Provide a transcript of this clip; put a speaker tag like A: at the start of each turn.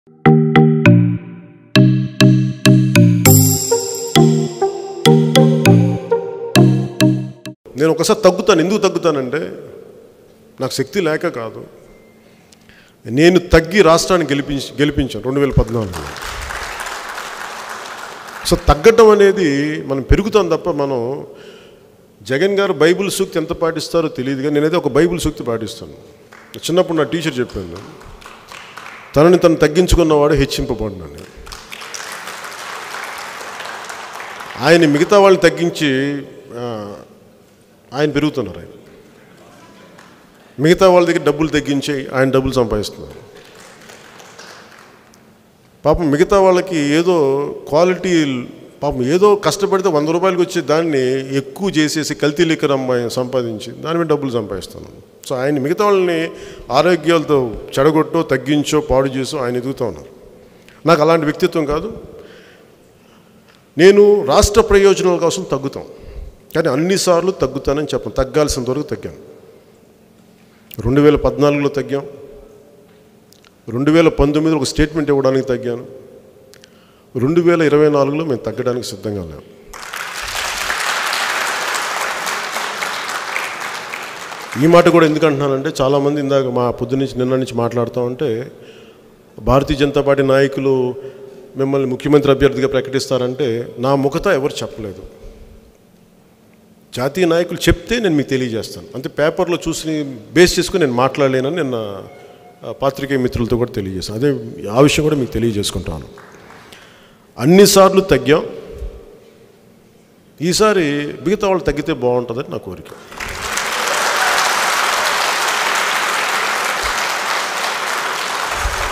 A: నేను ఒకసారి తగ్గుతాను ఎందుకు తగ్గుతానంటే నాకు శక్తి లేక కాదు నేను తగ్గి రాష్ట్రాన్ని గెలిపించి గెలిపించాను రెండు వేల పద్నాలుగులో సో తగ్గటం అనేది మనం పెరుగుతాం తప్ప మనం జగన్ గారు బైబిల్ సూక్తి ఎంత పాటిస్తారో తెలియదు కానీ నేనైతే ఒక బైబిల్ సూక్తి పాటిస్తాను చిన్నప్పుడు నా టీచర్ చెప్పాను తనని తను తగ్గించుకున్నవాడు హెచ్చింపబడినాను ఆయన మిగతా వాళ్ళని తగ్గించి ఆ, ఆయన పెరుగుతున్నారు ఆయన మిగతా వాళ్ళ దగ్గర డబ్బులు తగ్గించి ఆయన డబ్బులు సంపాదిస్తున్నారు పాపం మిగతా వాళ్ళకి ఏదో క్వాలిటీ పాపం ఏదో కష్టపడితే వంద రూపాయలకి వచ్చే దాన్ని ఎక్కువ చేసేసి కల్తీ లిక్కర్ అమ్మాయి సంపాదించి దాని మీద డబ్బులు సంపాదిస్తున్నాను సో ఆయన మిగతా వాళ్ళని ఆరోగ్యాలతో చెడగొట్టో తగ్గించో పాడు చేసో ఆయన ఎదుగుతూ ఉన్నారు నాకు అలాంటి వ్యక్తిత్వం కాదు నేను రాష్ట్ర ప్రయోజనాల కోసం తగ్గుతాం కానీ అన్నిసార్లు తగ్గుతానని చెప్పను తగ్గాల్సినంత వరకు తగ్గాను రెండు వేల పద్నాలుగులో తగ్గాం రెండు వేల పంతొమ్మిదిలో ఒక స్టేట్మెంట్ ఇవ్వడానికి తగ్గాను రెండు వేల ఇరవై నాలుగులో మేము తగ్గడానికి సిద్ధంగా లేము ఈ మాట కూడా ఎందుకు అంటున్నానంటే చాలామంది ఇందాక మా పొద్దు నుంచి నిన్న నుంచి మాట్లాడుతూ ఉంటే భారతీయ జనతా పార్టీ నాయకులు మిమ్మల్ని ముఖ్యమంత్రి అభ్యర్థిగా ప్రకటిస్తారంటే నా ముఖత ఎవరు చెప్పలేదు జాతీయ నాయకులు చెప్తే నేను మీకు తెలియజేస్తాను అంటే పేపర్లో చూసి బేస్ చేసుకుని నేను మాట్లాడలేనని నిన్న ఆ, పాత్రికేయ మిత్రులతో కూడా తెలియజేస్తాను అదే ఆ విషయం కూడా మీకు తెలియజేసుకుంటాను అన్నిసార్లు తగ్గాం ఈసారి మిగతా వాళ్ళు తగ్గితే బాగుంటుందని నా కోరిక